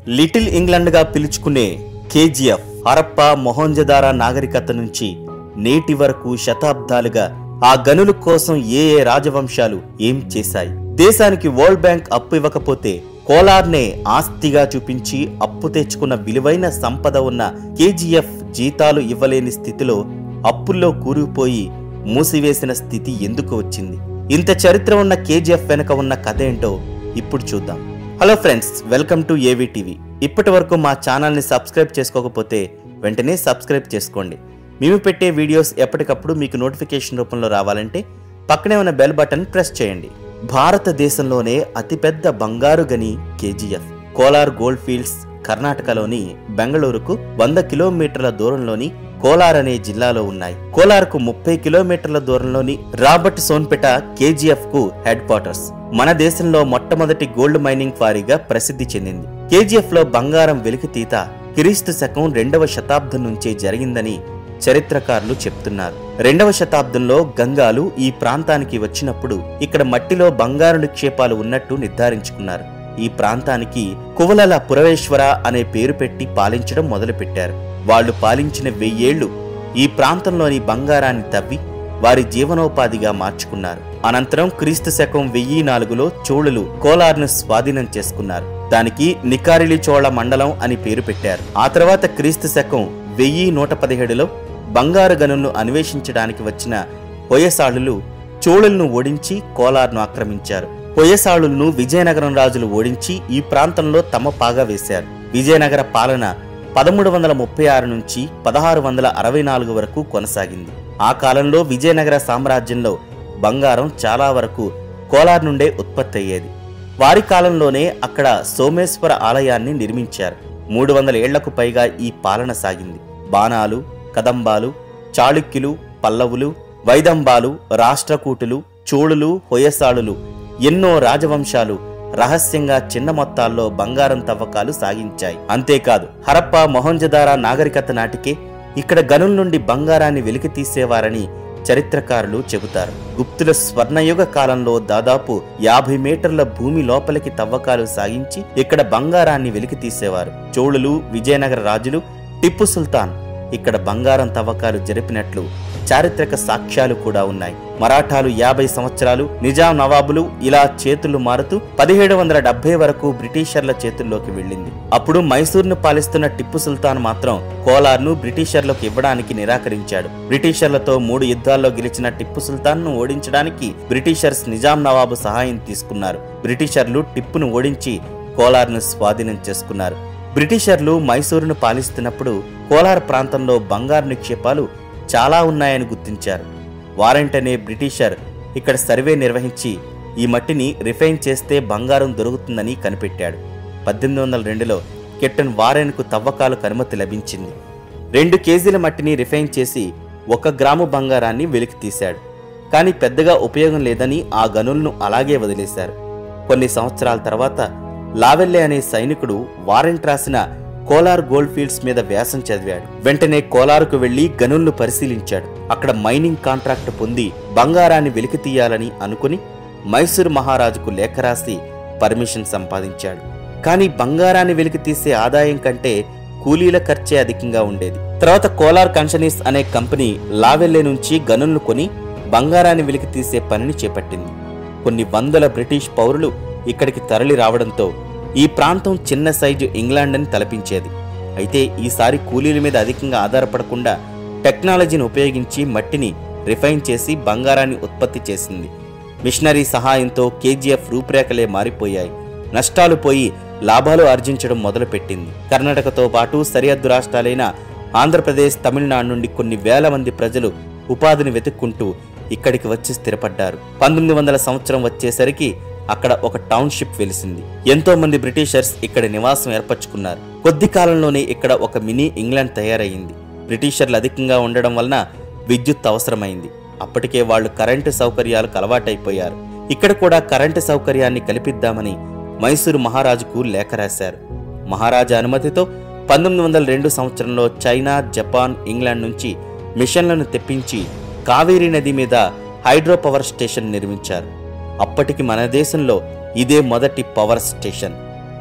little ఇంగ్లాండ్గా పిలుచుకునే KGF Harappa మొహంజదారా నాగరికత నుంచి నేటి వరకు శతాబ్దాలుగా ఆ గనుల కోసం ఏ ఏ రాజవంశాలు ఏం చేశాయి దేశానికి వరల్డ్ బ్యాంక్ అప్పు ఇవ్వకపోతే కోలార్నే ఆస్తిగా చూపించి అప్పు తెచ్చుకున్న విలువైన సంపద ఉన్న కేజీఎఫ్ జీతాలు ఇవ్వలేని స్థితిలో అప్పుల్లో కూరుకుపోయి మూసివేసిన స్థితి ఎందుకు వచ్చింది ఇంత చరిత్ర ఉన్న కేజీఎఫ్ వెనక ఉన్న కథ ఏంటో ఇప్పుడు చూద్దాం hello friends welcome to AV TV ఇప్పటి వరకు మా ఛానల్ని సబ్స్క్రైబ్ చేసుకోకపోతే వెంటనే సబ్స్క్రైబ్ చేసుకోండి మేము పెట్టే వీడియోస్ ఎప్పటికప్పుడు మీకు నోటిఫికేషన్ రూపంలో రావాలంటే పక్కనే ఉన్న బెల్ బటన్ ప్రెస్ చేయండి భారతదేశంలోనే అతిపెద్ద బంగారు గని కేజీఎఫ్ కోలార్ గోల్డ్ ఫీల్డ్స్ కర్ణాటకలోని బెంగళూరుకు వంద కిలోమీటర్ల దూరంలోని కోలార్ అనే జిల్లాలో ఉన్నాయి కోలార్కు ముప్పై కిలోమీటర్ల దూరంలోని రాబర్ట్ సోన్పేట కేజీఎఫ్ కు హెడ్ క్వార్టర్స్ మన దేశంలో మొట్టమొదటి గోల్డ్ మైనింగ్ క్వారీగా ప్రసిద్ధి చెందింది కేజీఎఫ్ లో బంగారం వెలికితీత క్రీస్తు శకం రెండవ శతాబ్దం నుంచే జరిగిందని చరిత్రకారులు చెప్తున్నారు రెండవ శతాబ్దంలో గంగాలు ఈ ప్రాంతానికి వచ్చినప్పుడు ఇక్కడ మట్టిలో బంగారు నిక్షేపాలు ఉన్నట్టు నిర్ధారించుకున్నారు ఈ ప్రాంతానికి కువలల పురవేశ్వర అనే పేరు పెట్టి పాలించడం మొదలుపెట్టారు వాళ్ళు పాలించిన వెయ్యేళ్లు ఈ ప్రాంతంలోని బంగారాన్ని తవ్వి వారి జీవనోపాధిగా మార్చుకున్నారు అనంతరం క్రీస్తు శకం వెయ్యి నాలుగులో చోళులు కోలార్ను స్వాధీనం చేసుకున్నారు దానికి నికారిలి చోళ మండలం అని పేరు పెట్టారు ఆ తర్వాత క్రీస్తు శకం వెయ్యి నూట పదిహేడులో బంగారు గనులను అన్వేషించడానికి వచ్చిన హొయసాళులు చోళులను ఓడించి కోలార్ను ఆక్రమించారు హొయసాళులను విజయనగరం రాజులు ఓడించి ఈ ప్రాంతంలో తమ పాగా వేశారు విజయనగర పాలన పదమూడు వందల ముప్పై ఆరు నుంచి పదహారు వందల అరవై నాలుగు వరకు కొనసాగింది ఆ కాలంలో విజయనగర సామ్రాజ్యంలో బంగారం చాలా వరకు కోలార్ నుండే ఉత్పత్తి అయ్యేది వారి కాలంలోనే అక్కడ సోమేశ్వర ఆలయాన్ని నిర్మించారు మూడు వందల ఏళ్లకు పైగా ఈ పాలన సాగింది బాణాలు కదంబాలు చాళుక్యులు పల్లవులు వైదంబాలు రాష్ట్రకూటులు చోళులు హొయసాళులు ఎన్నో రాజవంశాలు రహస్యంగా చిన్న మొత్తాల్లో బంగారం తవ్వకాలు సాగించాయి అంతేకాదు హరప్ప మొహంజదారా నాగరికత నాటికే ఇక్కడ గనుల నుండి బంగారాన్ని వెలికి తీసేవారని చరిత్రకారులు చెబుతారు గుప్తుల స్వర్ణయుగ కాలంలో దాదాపు యాభై మీటర్ల భూమి లోపలికి తవ్వకాలు సాగించి ఇక్కడ బంగారాన్ని వెలికి తీసేవారు చోళులు విజయనగర రాజులు టిప్పు సుల్తాన్ ఇక్కడ బంగారం తవ్వకాలు జరిపినట్లు చారిత్రక సాక్ష్యాలు కూడా ఉన్నాయి మరాఠాలు యాభై సంవత్సరాలు నిజాం నవాబులు ఇలా చేతులు మారుతూ పదిహేడు వందల డెబ్బై వరకు బ్రిటిషర్ల చేతుల్లోకి వెళ్ళింది అప్పుడు మైసూర్ను పాలిస్తున్న టిప్పు సుల్తాన్ మాత్రం కోలార్ను బ్రిటిషర్లకు ఇవ్వడానికి నిరాకరించాడు బ్రిటిషర్లతో మూడు యుద్ధాల్లో గెలిచిన టిప్పు సుల్తాన్ను ఓడించడానికి బ్రిటిషర్స్ నిజాం నవాబు సహాయం తీసుకున్నారు బ్రిటిషర్లు టిప్పును ఓడించి కోలార్ను స్వాధీనం చేసుకున్నారు బ్రిటిషర్లు మైసూరును పాలిస్తున్నప్పుడు కోలార్ ప్రాంతంలో బంగారు నిక్షేపాలు చాలా ఉన్నాయని గుర్తించారు వారెంట్ అనే బ్రిటిషర్ ఇక్కడ సర్వే నిర్వహించి ఈ మట్టిని రిఫైన్ చేస్తే బంగారం దొరుకుతుందని కనిపెట్టాడు పద్దెనిమిది వందల రెండులో కెప్టెన్ వారెన్కు తవ్వకాలకు అనుమతి లభించింది రెండు కేజీల మట్టిని రిఫైన్ చేసి ఒక గ్రాము బంగారాన్ని వెలికి తీశాడు కానీ పెద్దగా ఉపయోగం లేదని ఆ గనులను అలాగే వదిలేశారు కొన్ని సంవత్సరాల తర్వాత లావెల్లే అనే సైనికుడు వారెంట్ రాసిన కోలార్ గోల్డ్ ఫీల్డ్స్ మీద వ్యాసం చదివాడు వెంటనే కోలారుకు వెళ్లి గనులను పరిశీలించాడు అక్కడ మైనింగ్ కాంట్రాక్ట్ పొంది బంగారాన్ని వెలికి తీయాలని అనుకుని మైసూరు మహారాజుకు లేఖ రాసి పర్మిషన్ సంపాదించాడు కానీ బంగారాన్ని వెలికి తీసే ఆదాయం కంటే కూలీల ఖర్చే అధికంగా ఉండేది తర్వాత కోలార్ కన్షనీస్ అనే కంపెనీ లావెల్లే నుంచి గనులను కొని బంగారాన్ని వెలికి తీసే పనిని చేపట్టింది కొన్ని వందల బ్రిటిష్ పౌరులు ఇక్కడికి తరలి రావడంతో ఈ ప్రాంతం చిన్న సైజు ఇంగ్లాండ్ అని తలపించేది అయితే ఈసారి కూలీల మీద అధికంగా ఆధారపడకుండా టెక్నాలజీని ఉపయోగించి మట్టిని రిఫైన్ చేసి బంగారాన్ని ఉత్పత్తి చేసింది మిషనరీ సహాయంతో కేజీఎఫ్ రూపురేఖలే మారిపోయాయి నష్టాలు పోయి లాభాలు ఆర్జించడం మొదలుపెట్టింది కర్ణాటకతో పాటు సరిహద్దు రాష్ట్రాలైన ఆంధ్రప్రదేశ్ తమిళనాడు నుండి కొన్ని వేల మంది ప్రజలు ఉపాధిని వెతుక్కుంటూ ఇక్కడికి వచ్చి స్థిరపడ్డారు పంతొమ్మిది వందల సంవత్సరం వచ్చేసరికి అక్కడ ఒక టౌన్షిప్ వెలిసింది ఎంతో మంది బ్రిటిషర్స్ ఇక్కడ నివాసం ఏర్పరచుకున్నారు కొద్ది కాలంలోనే ఇక్కడ ఒక మినీ ఇంగ్లాండ్ తయారయ్యింది బ్రిటిషర్లు అధికంగా ఉండడం వలన విద్యుత్ అవసరమైంది అప్పటికే వాళ్ళు కరెంటు సౌకర్యాలకు అలవాటైపోయారు ఇక్కడ కూడా కరెంటు సౌకర్యాన్ని కల్పిద్దామని మైసూరు మహారాజుకు లేఖ రాశారు మహారాజా అనుమతితో పంతొమ్మిది వందల రెండు సంవత్సరంలో చైనా జపాన్ ఇంగ్లాండ్ నుంచి మిషన్లను తెప్పించి కావేరీ నది మీద హైడ్రో పవర్ స్టేషన్ నిర్మించారు అప్పటికి మన దేశంలో ఇదే మొదటి పవర్ స్టేషన్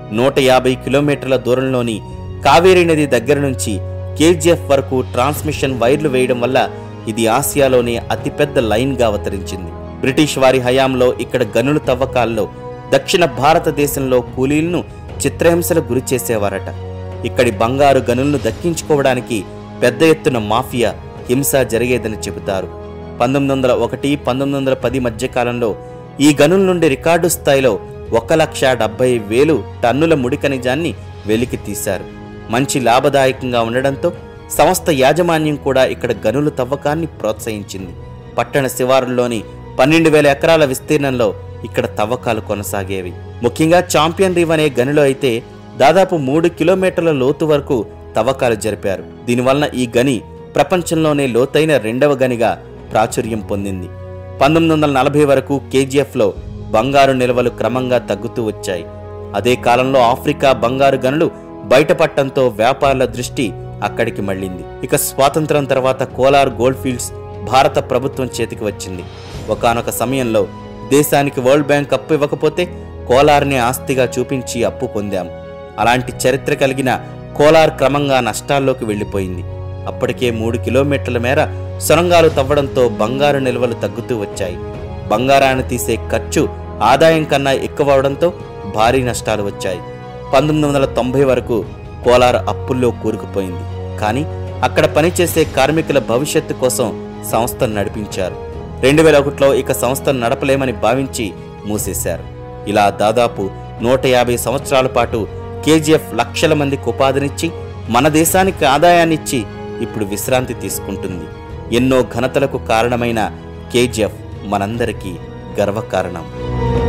నూట యాభై కిలోమీటర్ల దూరంలోని కావేరీ నది దగ్గర నుంచి కేజీఎఫ్ వరకు ట్రాన్స్మిషన్ వైర్లు వేయడం వల్ల ఇది ఆసియాలోనే అతిపెద్ద లైన్గా అవతరించింది బ్రిటిష్ వారి హయాంలో ఇక్కడ గనుల తవ్వకాల్లో దక్షిణ భారతదేశంలో కూలీలను చిత్రహింసలకు గురి చేసేవారట ఇక్కడి బంగారు గనులను దక్కించుకోవడానికి పెద్ద ఎత్తున మాఫియా హింస జరిగేదని చెబుతారు పంతొమ్మిది వందల ఒకటి పంతొమ్మిది వందల పది మధ్య కాలంలో ఈ గనుల నుండి రికార్డు స్థాయిలో ఒక లక్ష డెబ్బై వేలు టన్నుల ముడి ఖనిజాన్ని వెలికి తీశారు మంచి లాభదాయకంగా ఉండడంతో సంస్థ యాజమాన్యం కూడా ఇక్కడ గనుల తవ్వకాన్ని ప్రోత్సహించింది పట్టణ శివారుల్లోని పన్నెండు వేల ఎకరాల విస్తీర్ణంలో ఇక్కడ తవ్వకాలు కొనసాగేవి ముఖ్యంగా చాంపియన్ రీవ్ అనే గనిలో అయితే దాదాపు మూడు కిలోమీటర్ల లోతు వరకు తవ్వకాలు జరిపారు దీనివలన ఈ గని ప్రపంచంలోనే లోతైన రెండవ గనిగా ప్రాచుర్యం పొందింది పంతొమ్మిది వందల నలభై వరకు కేజీఎఫ్లో బంగారు నిల్వలు క్రమంగా తగ్గుతూ వచ్చాయి అదే కాలంలో ఆఫ్రికా బంగారు గనులు బయటపడటంతో వ్యాపారుల దృష్టి అక్కడికి మళ్ళింది ఇక స్వాతంత్రం తర్వాత కోలార్ గోల్డ్ ఫీల్డ్స్ భారత ప్రభుత్వం చేతికి వచ్చింది ఒకానొక సమయంలో దేశానికి వరల్డ్ బ్యాంక్ అప్పు ఇవ్వకపోతే కోలార్ని ఆస్తిగా చూపించి అప్పు పొందాం అలాంటి చరిత్ర కలిగిన కోలార్ క్రమంగా నష్టాల్లోకి వెళ్ళిపోయింది అప్పటికే మూడు కిలోమీటర్ల మేర సొరంగాలు తవ్వడంతో బంగారు నిల్వలు తగ్గుతూ వచ్చాయి బంగారాన్ని తీసే ఖర్చు ఆదాయం కన్నా ఎక్కువ అవడంతో భారీ నష్టాలు వచ్చాయి పంతొమ్మిది వందల తొంభై వరకు కోలార్ అప్పుల్లో కూరుకుపోయింది కానీ అక్కడ పనిచేసే కార్మికుల భవిష్యత్తు కోసం సంస్థను నడిపించారు రెండు వేల ఒకటిలో ఇక సంస్థను నడపలేమని భావించి మూసేశారు ఇలా దాదాపు నూట యాభై సంవత్సరాల పాటు కేజీఎఫ్ లక్షల మందికి ఉపాధినిచ్చి మన దేశానికి ఆదాయాన్నిచ్చి ఇప్పుడు విశ్రాంతి తీసుకుంటుంది ఎన్నో ఘనతలకు కారణమైన కేజీఎఫ్ మనందరికీ గర్వకారణం